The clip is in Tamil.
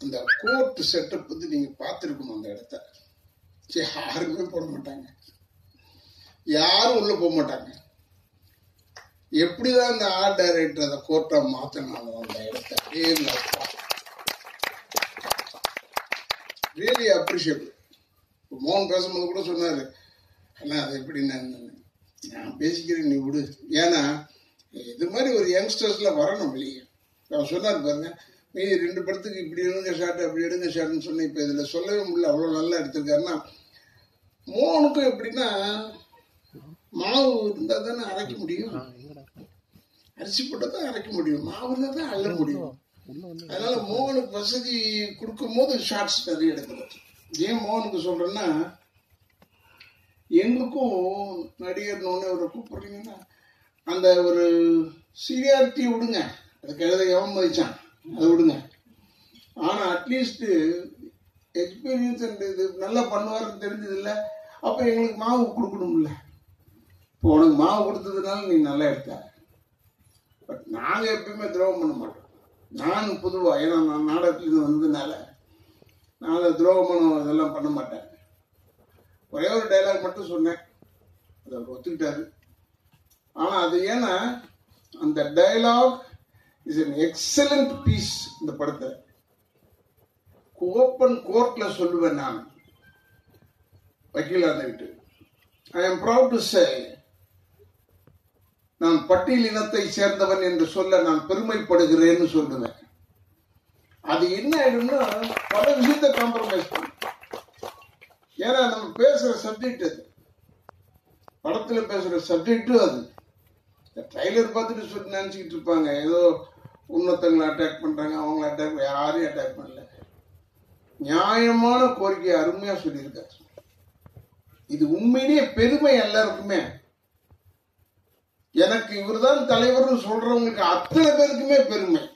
அந்த கோர்ட் செட்டப் வந்து நீங்க பார்த்துருக்கணும் அந்த இடத்த சரி, யாருமே போட மாட்டாங்க யாரும் உள்ள போக மாட்டாங்க எப்படிதான் அந்த ஆர்ட் டைரக்டர் அந்த கோர்ட்டை மாத்தினாலும் அந்த இடத்த ரியலி அப்ரிஷியபிள் இப்போ மோகன் பேசும்போது கூட சொன்னாரு அண்ணா அது எப்படி நான் நான் பேசிக்கிறேன் நீ விடு ஏன்னா இது மாதிரி ஒரு யங்ஸ்டர்ஸ்ல வரணும் வெளியே அவர் சொன்னார் பாருங்க மீதி ரெண்டு படத்துக்கு இப்படி எடுங்க ஷார்ட் அப்படி எடுங்க ஷார்ட்னு சொன்னேன் இப்போ இதில் சொல்லவே முடியல அவ்வளோ நல்லா எடுத்திருக்காருன்னா மோகனுக்கும் எப்படின்னா மாவு இருந்தால் தானே அரைக்க முடியும் அரிசி போட்டால் தான் அரைக்க முடியும் மாவு இருந்தால் தான் அள்ள முடியும் அதனால மோகனுக்கு வசதி கொடுக்கும் போது ஷார்ட்ஸ் நிறைய எடுக்கிறது ஏன் மோகனுக்கு சொல்றேன்னா எங்களுக்கும் நடிகர் ஒன்று ஒரு கூப்பிடுறீங்கன்னா அந்த ஒரு சீரியாரிட்டி விடுங்க அதுக்கு எழுத எவன் மதிச்சான் அதை விடுங்க ஆனா அட்லீஸ்ட் எக்ஸ்பீரியன்ஸ் அண்ட் இது நல்லா பண்ணுவாருன்னு தெரிஞ்சது இல்ல அப்ப எங்களுக்கு மாவு கொடுக்கணும்ல இப்போ உனக்கு மாவு கொடுத்ததுனால நீ நல்லா எடுத்த பட் நாங்க எப்பயுமே துரோகம் பண்ண மாட்டோம் நான் பொதுவா ஏன்னா நான் நாடகத்துலேருந்து வந்ததுனால நான் அதை துரோகம் பண்ண அதெல்லாம் பண்ண மாட்டேன் ஒரே ஒரு டைலாக் மட்டும் சொன்னேன் அதை அவர் ஒத்துக்கிட்டாரு ஆனா அது ஏன்னா அந்த dialogue is an excellent piece இந்த படத்தை ஓப்பன் கோர்ட்ல சொல்லுவேன் நான் வக்கீலா இருந்துகிட்டு I am proud to say நான் பட்டியல் இனத்தை சேர்ந்தவன் என்று சொல்ல நான் பெருமைப்படுகிறேன்னு சொல்லுவேன் அது என்ன ஆயிடும்னா பல விஷயத்தை காம்ப்ரமைஸ் பண்ணும் ஏன்னா நம்ம பேசுற சப்ஜெக்ட் அது படத்துல பேசுற சப்ஜெக்டும் அது ட்ரைலர் பார்த்துட்டு சொல்லி நினைச்சுக்கிட்டு இருப்பாங்க ஏதோ இன்னொருத்தங்களை அட்டாக் பண்றாங்க அவங்கள அட்டாக் யாரையும் அட்டாக் பண்ணல நியாயமான கோரிக்கையை அருமையா சொல்லியிருக்காரு இது உண்மையிலேயே பெருமை எல்லாருக்குமே எனக்கு இவர்தான் தலைவர்னு சொல்றவங்களுக்கு அத்தனை பேருக்குமே பெருமை